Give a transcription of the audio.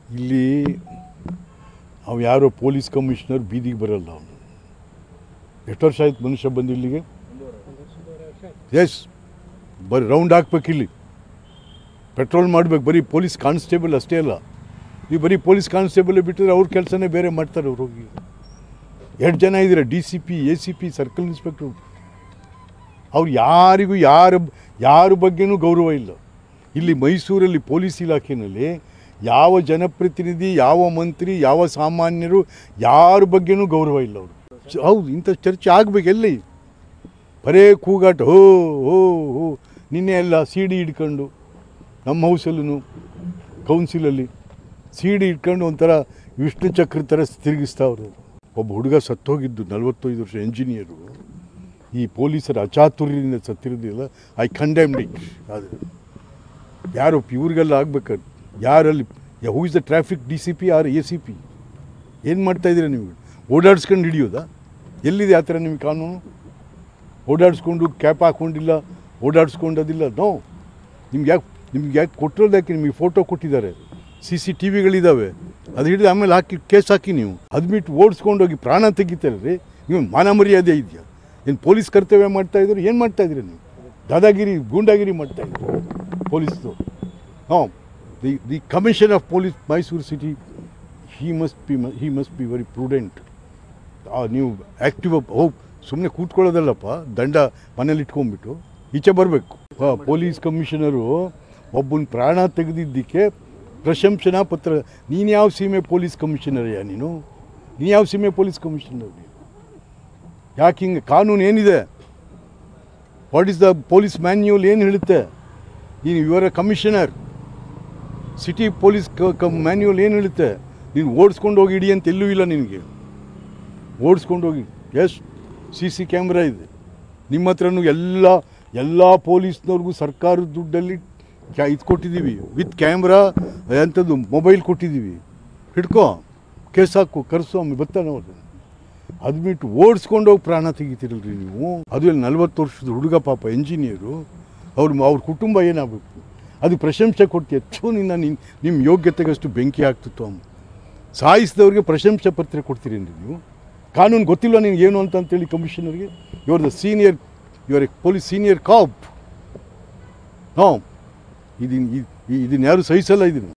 ಇಲ್ಲಿ ಅವು ಯಾರೋ ಪೊಲೀಸ್ ಕಮಿಷನರ್ ಬೀದಿಗೆ ಬರಲ್ಲ ಅವನು ಎಷ್ಟು ವರ್ಷ ಆಯ್ತು ಮನುಷ್ಯ ಬಂದು ಇಲ್ಲಿಗೆ ಎಸ್ ಬರೀ ರೌಂಡ್ ಹಾಕ್ಬೇಕು ಇಲ್ಲಿ ಪೆಟ್ರೋಲ್ ಮಾಡ್ಬೇಕು ಬರೀ ಪೊಲೀಸ್ ಕಾನ್ಸ್ಟೇಬಲ್ ಅಷ್ಟೇ ಅಲ್ಲ ನೀವು ಬರೀ ಪೊಲೀಸ್ ಕಾನ್ಸ್ಟೇಬಲ್ ಬಿಟ್ಟರೆ ಅವ್ರ ಕೆಲಸನೇ ಬೇರೆ ಮಾಡ್ತಾರೆ ಅವ್ರು ಹೋಗಿ ಎರಡು ಜನ ಇದ್ದೀರ D C P A C P circle ಇನ್ಸ್ಪೆಕ್ಟ್ರು ಅವ್ರು ಯಾರಿಗೂ ಯಾರ ಯಾರ ಬಗ್ಗೆನೂ ಗೌರವ ಇಲ್ಲ ಇಲ್ಲಿ ಮೈಸೂರಲ್ಲಿ ಪೊಲೀಸ್ ಇಲಾಖೆಯಲ್ಲಿ ಯಾವ ಜನಪ್ರತಿನಿಧಿ ಯಾವ ಮಂತ್ರಿ ಯಾವ ಸಾಮಾನ್ಯರು ಯಾರ ಬಗ್ಗೆನೂ ಗೌರವ ಇಲ್ಲ ಅವರು ಚ- ಹೌದು ಇಂಥ ಚರ್ಚೆ ಆಗ್ಬೇಕು ಎಲ್ಲಿ ಬರೇ ಕೂಗಾಟ ಹೋ ಹೋ ಹೋ ನಿನ್ನೆ ಎಲ್ಲ ಸಿ ಡಿ ಹಿಡ್ಕೊಂಡು ನಮ್ಮ ಹೌಸಲ್ಲೂ ಕೌನ್ಸಿಲಲ್ಲಿ ಸಿ ಡಿ ಇಟ್ಕೊಂಡು ಒಂಥರ ವಿಷ್ಣು ಚಕ್ರ ಥರ ತಿರುಗಿಸ್ತಾವ್ರು ಒಬ್ಬ ಹುಡುಗ ಸತ್ತೋಗಿದ್ದು ನಲವತ್ತೈದು ವರ್ಷ ಎಂಜಿನಿಯರು ಈ ಪೊಲೀಸರ ಅಚಾತುರ್ಯದಿಂದ ಸತ್ತಿರೋದಿಲ್ಲ ಐ ಕಂಡೆಮ್ಡ್ ಇಟ್ ಅದು ಯಾರು ಇವ್ರಿಗೆಲ್ಲ ಆಗ್ಬೇಕಾದ್ರೆ ಯಾರಲ್ಲಿ who is the traffic D C P or A C P ಏನು ಮಾಡ್ತಾ ಇದ್ದೀರಾ ನೀವು ಓಡಾಡ್ಸ್ಕೊಂಡು ಹಿಡಿಯೋದಾ ಎಲ್ಲಿದೆ ಆ ಥರ ನಿಮಗೆ ಕಾನೂನು ಓಡಾಡಿಸ್ಕೊಂಡು ಕ್ಯಾಪ್ ಹಾಕ್ಕೊಂಡಿಲ್ಲ ಓಡಾಡಿಸ್ಕೊಂಡದಿಲ್ಲ ನೋ ನಿಮ್ಗೆ ಯಾಕೆ ನಿಮ್ಗೆ ಯಾಕೆ ಕೊಟ್ಟಿರೋದು ಯಾಕೆ ನಿಮಗೆ ಫೋಟೋ ಕೊಟ್ಟಿದ್ದಾರೆ ಸಿ ಸಿ ಟಿ ವಿಗಳಿದ್ದಾವೆ ಅದು ಹಿಡಿದು ಆಮೇಲೆ ಹಾಕಿ ಕೇಸ್ ಹಾಕಿ ನೀವು ಅದು ಬಿಟ್ಟು ಓಡಿಸ್ಕೊಂಡೋಗಿ ಪ್ರಾಣ ತೆಗಿತಾರೆ ರೀ ನೀವು ಮಾನ ಮರ್ಯಾದೆ ಇದೆಯಾ ಏನು ಪೊಲೀಸ್ ಕರ್ತವ್ಯ ಮಾಡ್ತಾ ಇದ್ರು ಏನು ಮಾಡ್ತಾ ಇದ್ದೀರಿ ನೀವು ದಾದಾಗಿರಿ ಗೂಂಡಾಗಿರಿ ಮಾಡ್ತಾ ಇದ್ರು ಪೊಲೀಸ್ದು ಹಾಂ the the commission of police Mysore city he must be he must be very prudent ಆ, ನೀವು ಆ್ಯಕ್ಟಿವ್ ಹೋಗಿ ಸುಮ್ಮನೆ ಕೂತ್ಕೊಳ್ಳೋದಲ್ಲಪ್ಪ ದಂಡ ಮನೇಲಿ ಇಟ್ಕೊಂಡ್ಬಿಟ್ಟು ಈಚೆ ಬರಬೇಕು ಪೊಲೀಸ್ ಕಮಿಷನರು ಒಬ್ಬನ ಪ್ರಾಣ ತೆಗೆದಿದ್ದಕ್ಕೆ ಪ್ರಶಂಸನಾ ಪತ್ರ ನೀನು ಯಾವ ಸೀಮೆ ಪೊಲೀಸ್ ಕಮಿಷನರ್ಯಾ ನೀನು ನೀನು ಯಾವ ಸೀಮೆ ಪೊಲೀಸ್ ಕಮಿಷನರ್ ನೀನು ಯಾಕೆ ಹಿಂಗೆ ಕಾನೂನು ಏನಿದೆ what is the police manual ಏನು ಹೇಳುತ್ತೆ ನೀನು ಇವರ ಕಮಿಷನರ್ ಸಿಟಿ ಪೊಲೀಸ್ ಕ ಮ್ಯಾನ್ಯೂಲ್ ಏನು ಹೇಳುತ್ತೆ ನೀನು ಓಡಿಸ್ಕೊಂಡು ಹೋಗಿ ಇಡಿ ಅಂತ ಎಲ್ಲೂ ಇಲ್ಲ ನಿನಗೆ ಓಡಿಸ್ಕೊಂಡು ಹೋಗಿ ಎಸ್ ಸಿ ಸಿ ಕ್ಯಾಮ್ರಾ ಇದೆ ನಿಮ್ಮ ಹತ್ರನೂ ಎಲ್ಲ ಎಲ್ಲ ಪೊಲೀಸ್ನವ್ರಿಗೂ ಸರ್ಕಾರದ ದುಡ್ಡಲ್ಲಿ ಕ್ಯಾ ಇದು ಕೊಟ್ಟಿದ್ದೀವಿ ವಿತ್ ಕ್ಯಾಮ್ರಾ ಅಂಥದ್ದು ಮೊಬೈಲ್ ಕೊಟ್ಟಿದ್ದೀವಿ ಹಿಡ್ಕೊ ಕೇಸ್ ಹಾಕು ಕರೆಸು ಆಮೇಲೆ ಬರ್ತಾನೆ ಅವ್ರು ಅದು ಬಿಟ್ಟು ಓಡಿಸ್ಕೊಂಡು ಹೋಗಿ ಪ್ರಾಣ ತೆಗಿತೀರಲ್ರಿ ನೀವು ಅದು ಇಲ್ಲಿ ನಲ್ವತ್ತು ವರ್ಷದ ಹುಡುಗ ಪಾಪ ಎಂಜಿನಿಯರು ಅವ್ರ ಅವ್ರ ಕುಟುಂಬ ಏನಾಗಬೇಕು ಅದು ಪ್ರಶಂಸೆ ಕೊಡ್ತೀಯ ಥೂ ನಿನ್ನ ನಿನ್ನ ನಿಮ್ಮ ಯೋಗ್ಯತೆಗಷ್ಟು ಬೆಂಕಿ ಆಗ್ತಿತ್ತು ಅಮ್ಮ ಸಾಯಿಸಿದವ್ರಿಗೆ ಪ್ರಶಂಸೆ ಪತ್ರ ಕೊಡ್ತೀರಿ ನೀವು ಕಾನೂನು ಗೊತ್ತಿಲ್ಲ ನಿನ್ಗೆ ಏನು ಅಂತ ಅಂತೇಳಿ ಕಮಿಷನರ್ಗೆ ಇವ್ರ ದ ಸೀನಿಯರ್ ಇವರ ಪೊಲೀಸ್ ಸೀನಿಯರ್ ಕಾಪ್ ಹಾಂ ಇದನ್ನು ಇದನ್ನು ಯಾರು ಸಹಿಸಲ್ಲ ಇದನ್ನು